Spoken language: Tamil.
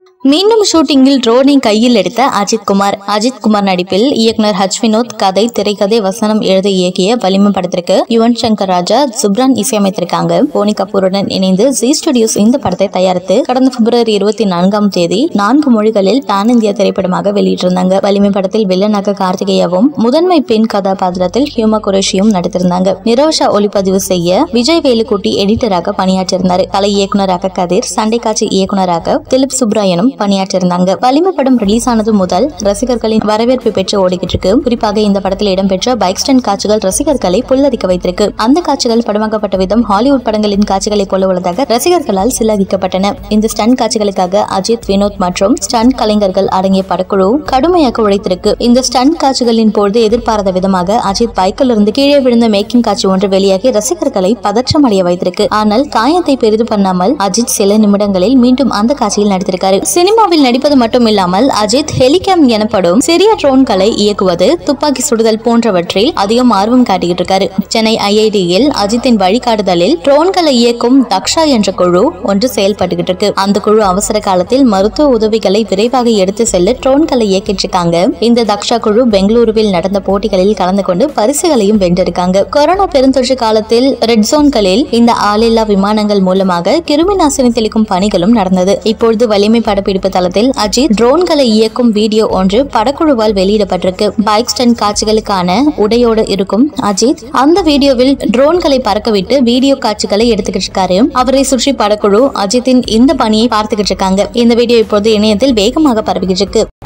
மீண்டும் ஷூட்டிங்கில் ட்ரோனை கையில் எடுத்த அஜித் குமார் அஜித் குமார் நடிப்பில் இயக்குனர் ஹஜ் வினோத் கதை திரைக்கதை வசனம் எழுதி இயக்கிய வலிமை படத்திற்கு யுவன் சங்கர் ராஜா சுப்ரான் இசையமைத்திருக்காங்க போனி கபூருடன் இணைந்து ஜி ஸ்டுடியோஸ் இந்த படத்தை தயாரித்து கடந்த பிப்ரவரி இருபத்தி நான்காம் தேதி நான்கு மொழிகளில் பேன் இந்தியா திரைப்படமாக வெளியிட்டிருந்தாங்க வலிமை படத்தில் வில்லனாக கார்த்திகேயாவும் முதன்மை பெண் கதாபாத்திரத்தில் ஹியூமா குரேஷியும் நடித்திருந்தாங்க நிரோஷா ஒளிப்பதிவு செய்ய விஜய் வேலுக்குட்டி எடிட்டராக பணியாற்றியிருந்தார் கலை இயக்குனராக கதிர் சண்டை காட்சி இயக்குனராக திலிப் சுப்ராயனும் பணியாற்றியிருந்தாங்க வலிமை படம் ரிலீஸ் ஆனது முதல் ரசிகர்களின் வரவேற்பு பெற்று ஓடிக்கிட்டு இருக்கு குறிப்பாக இந்த படத்தில் இடம்பெற்ற பைக் ஸ்டண்ட் காட்சிகள் ரசிகர்களை புல்லரிக்க வைத்திருக்கு அந்த காட்சிகள் படமாக்கப்பட்ட விதம் ஹாலிவுட் படங்களின் காட்சிகளை போல உள்ளதாக ரசிகர்களால் சிலாகிக்கப்பட்டன இந்த ஸ்டன் காட்சிகளுக்காக அஜித் வினோத் மற்றும் ஸ்டன் கலைஞர்கள் அடங்கிய படக்குழு கடுமையாக உழைத்திருக்கு இந்த ஸ்டன் காட்சிகளின் போது எதிர்பாராத விதமாக அஜித் பைக்கில் இருந்து கீழே விழுந்த மேக்கிங் காட்சி ஒன்று வெளியாகி ரசிகர்களை பதற்றம் அடைய வைத்திருக்கு ஆனால் காயத்தை பெரிது பண்ணாமல் அஜித் சில நிமிடங்களில் மீண்டும் அந்த காட்சியில் நடித்திருக்காரு சினிமாவில் நடிப்பது மட்டும் இல்லாமல் அஜித் ஹெலிகாம் எனப்படும் சிறிய ட்ரோன்களை இயக்குவது துப்பாக்கி சுடுதல் போன்றவற்றில் அதிகம் ஆர்வம் காட்டிக்கிட்டு இருக்காரு சென்னை ஐஐடியில் அஜித்தின் வழிகாட்டுதலில் ட்ரோன்களை இயக்கும் தக்ஷா என்ற குழு ஒன்று செயல்பட்டுகிட்டு இருக்கு அந்த குழு அவசர காலத்தில் மருத்துவ உதவிகளை விரைவாக எடுத்து செல்ல ட்ரோன்களை இயக்கிட்டு இருக்காங்க இந்த தக்ஷா குழு பெங்களூருவில் நடந்த போட்டிகளில் கலந்து கொண்டு பரிசுகளையும் வென்றிருக்காங்க கொரோனா பெருந்தொற்று காலத்தில் ரெட் ஜோன்களில் இந்த ஆளில்லா விமானங்கள் மூலமாக கிருமி நாசினி தெளிக்கும் பணிகளும் நடந்தது இப்பொழுது வலிமை படப்பிடிப்பு தளத்தில் அஜித் ட்ரோன்களை இயக்கும் வீடியோ ஒன்று படக்குழுவால் வெளியிடப்பட்டிருக்கு பைக் ஸ்டன் காட்சிகளுக்கான உடையோடு இருக்கும் அஜித் அந்த வீடியோவில் ட்ரோன்களை பறக்கவிட்டு வீடியோ காட்சிகளை எடுத்துக்கிட்டு இருக்காரு அவரை சுற்றி படக்குழு அஜித்தின் இந்த பணியை பார்த்துக்கிட்டு இருக்காங்க இந்த வீடியோ இப்போது இணையத்தில் வேகமாக பரவிக்கிட்டு இருக்கு